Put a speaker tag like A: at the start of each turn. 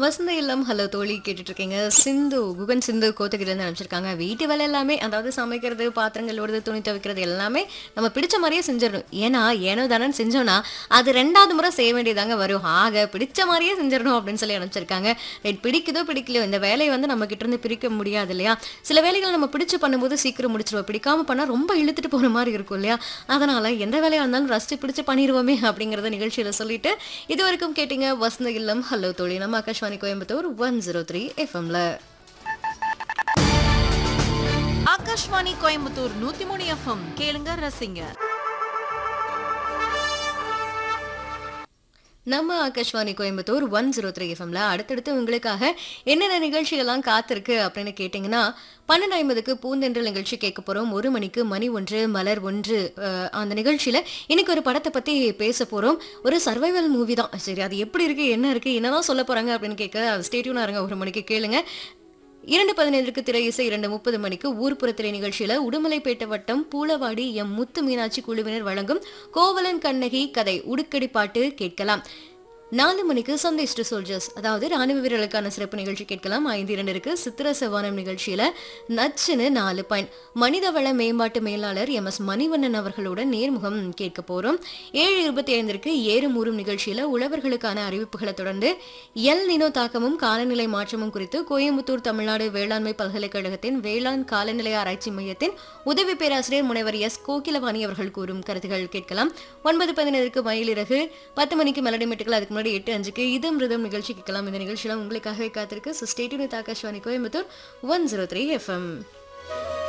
A: வசந்த இல்லம் ஹலோ தோழி கேட்டுட்டு இருக்கீங்க சிந்து குகன் சிந்து கோத்தகிரிலேருந்து அனுப்பிச்சிருக்காங்க வீட்டு வேலை எல்லாமே அதாவது சமைக்கிறது பாத்திரங்கள் ஓடுது துணி துவைக்கிறது எல்லாமே நம்ம பிடிச்ச மாதிரியே செஞ்சிடணும் ஏன்னா ஏனோ தானே செஞ்சோம்னா அது ரெண்டாவது முறை செய்ய வேண்டியதாங்க வரும் ஆக பிடிச்ச மாதிரியே செஞ்சிடணும் அப்படின்னு சொல்லி அனுப்பிச்சிருக்காங்க ரைட் பிடிக்குதோ பிடிக்கலையோ இந்த வேலையை வந்து நம்ம கிட்ட இருந்து பிரிக்க முடியாது இல்லையா சில வேலைகள் நம்ம பிடிச்சு பண்ணும்போது சீக்கிரம் முடிச்சிருவோம் பிடிக்காம பண்ணா ரொம்ப இழுத்துட்டு போற மாதிரி இருக்கும் இல்லையா அதனால எந்த வேலையா இருந்தாலும் ரசிச்சு பிடிச்சு பண்ணிடுவோமே அப்படிங்கறத நிகழ்ச்சியில சொல்லிட்டு இது வரைக்கும் கேட்டீங்க வசந்த இல்லம் ஹலோ தோழி நம்ம Akashvani Coimbatore one zero three எஃப்எம்ல
B: ஆகாஷ்வாணி கோயம்புத்தூர் நூத்தி மூணு எஃப்எம் கேளுங்க ரசிங்க
A: நம்ம Akashvani Coimbatore one zero three எஃப்எம்ல அடுத்தடுத்து உங்களுக்காக என்னென்ன நிகழ்ச்சிகள்லாம் காத்திருக்கு அப்படின்னு கேட்டிங்கன்னா பன்னெண்டு ஐம்பதுக்கு பூந்தென்றல் நிகழ்ச்சி கேட்க போறோம் ஒரு மணிக்கு மணி ஒன்று மலர் ஒன்று அஹ், அந்த நிகழ்ச்சியில இன்னைக்கு ஒரு படத்தை பத்தி பேச போறோம் ஒரு சர்வைவல் மூவி தான் சரி அது எப்படி இருக்கு என்ன இருக்கு என்னதான் சொல்ல போறாங்க அப்படின்னு கேட்க ஸ்டேட்யூனா இருங்க ஒரு மணிக்கு கேளுங்க இரண்டு பதினைந்துக்கு திரை இசை இரண்டு முப்பது மணிக்கு ஊர்ப்புற திரை நிகழ்ச்சியில உடுமலைப்பேட்டை வட்டம் பூளவாடி எம் முத்து மீனாட்சி குழுவினர் வழங்கும் கோவலன் கண்ணகி கதை உடுக்கடி பாட்டு கேட்கலாம் நாலு மணிக்கு சந்தேஷ் டு சோல்ஜர்ஸ் அதாவது ராணுவ வீரர்களுக்கான சிறப்பு நிகழ்ச்சி கேட்கலாம் ஐந்து இரண்டிற்கு சித்திர செவ்வானம் நிகழ்ச்சியில நச்சுன்னு நாலு பாயிண்ட் மனிதவள மேம்பாட்டு மேலாளர் எம் எஸ் மணிவண்ணன் அவர்களுடன் நேர்முகம் கேட்க போறோம் ஏழு இருபத்தி ஐந்திற்கு ஏறும் ஊறும் நிகழ்ச்சியில உழவர்களுக்கான அறிவிப்புகளை தொடர்ந்து எல் நினோ தாக்கமும் காலநிலை மாற்றமும் குறித்து கோயம்புத்தூர் தமிழ்நாடு வேளாண்மை பல்கலைக்கழகத்தின் வேளாண் காலநிலை ஆராய்ச்சி மையத்தின் உதவி பேராசிரியர் முனைவர் எஸ் கோகிலவாணி அவர்கள் கூறும் கருத்துகள் கேட்கலாம் ஒன்பது பதினேழுக்கு மயிலிறகு பத்து மணிக்கு மெலடி மெட்டுகள் அதுக்கு முன்னாடி எட்டு அஞ்சுக்கு இதம் ரிதம் நிகழ்ச்சி கேட்கலாம் இந்த நிகழ்ச்சியெல்லாம் உங்களுக்காகவே காத்திருக்கு so stay tuned Akashvani Coimbatore one zero three FM